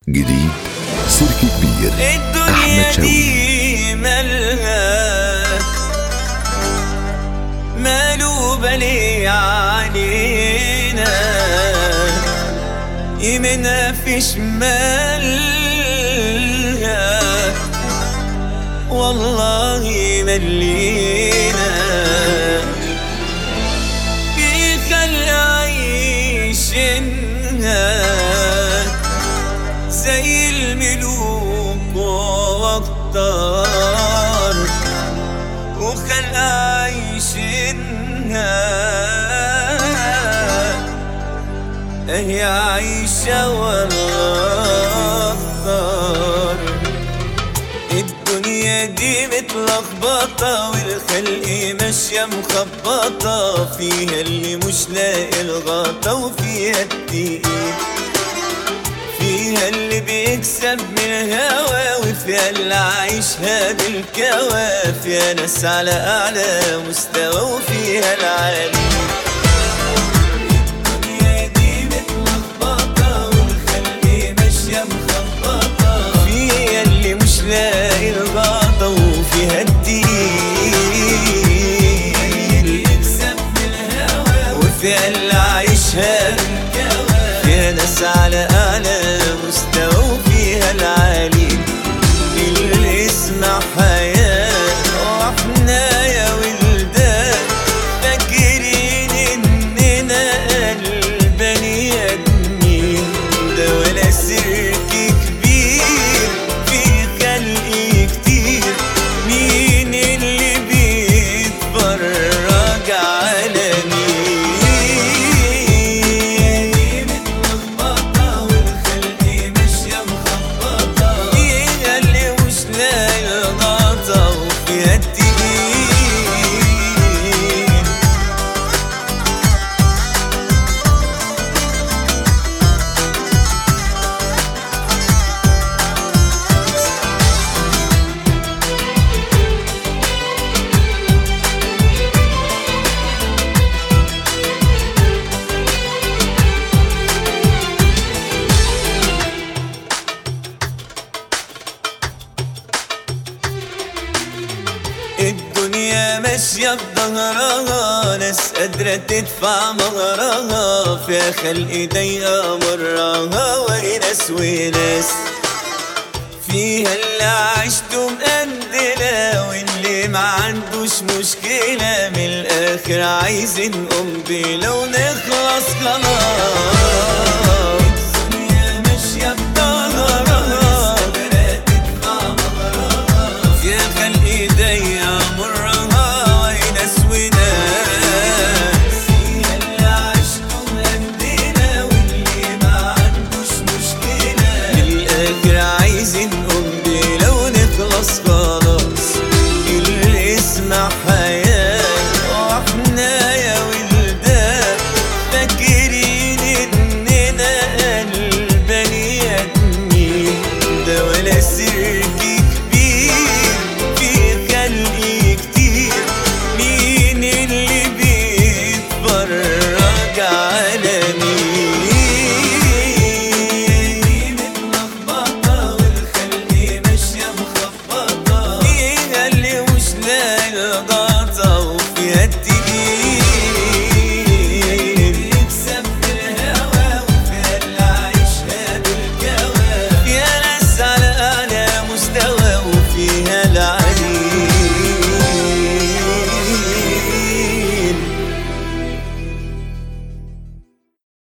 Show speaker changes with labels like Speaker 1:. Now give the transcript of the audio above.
Speaker 1: جديد سيرك كبير
Speaker 2: الدنيا
Speaker 1: أحمد شوقي
Speaker 2: دي مالها مقلوبة ليه علينا يمنا في شمالها والله ملينا بيخلي عيشنا زي الملوك واكتر وخلق عيشنا هي عيشة ولا أكتر الدنيا دي متلخبطة والخلق ماشية مخبطة فيها اللي مش لاقي الغطا وفيها التقيل فيها اللي بيكسب من الهوا وفيها اللي عايشها بالكوا فيها ناس على أعلى مستوى وفيها العالي الدنيا دي متلخبطة والخلق ماشية مخبطة فيها اللي مش لاقي الغطا وفيها الدين وفيها اللي عايشها فيها ناس على أعلى مستوى وفيها العالي اللي اسمع حياة واحنا يا ولدان فاكرين اننا البني ادمين ده ولا سيرك كبير في خلق كتير مين اللي بيتفرج على مين متلخبطة والخلق ماشية مخبطة فيها اللي مش لاقي الغطا وفيها التقيل الدنيا ماشية بظهرها ناس قادرة تدفع مهرها فيها خلق ضيقة مرها وهي ناس وناس فيها اللي عشته مقندلة واللي ما عندوش مشكلة من الآخر عايزين قنبلة ونخلص خلاص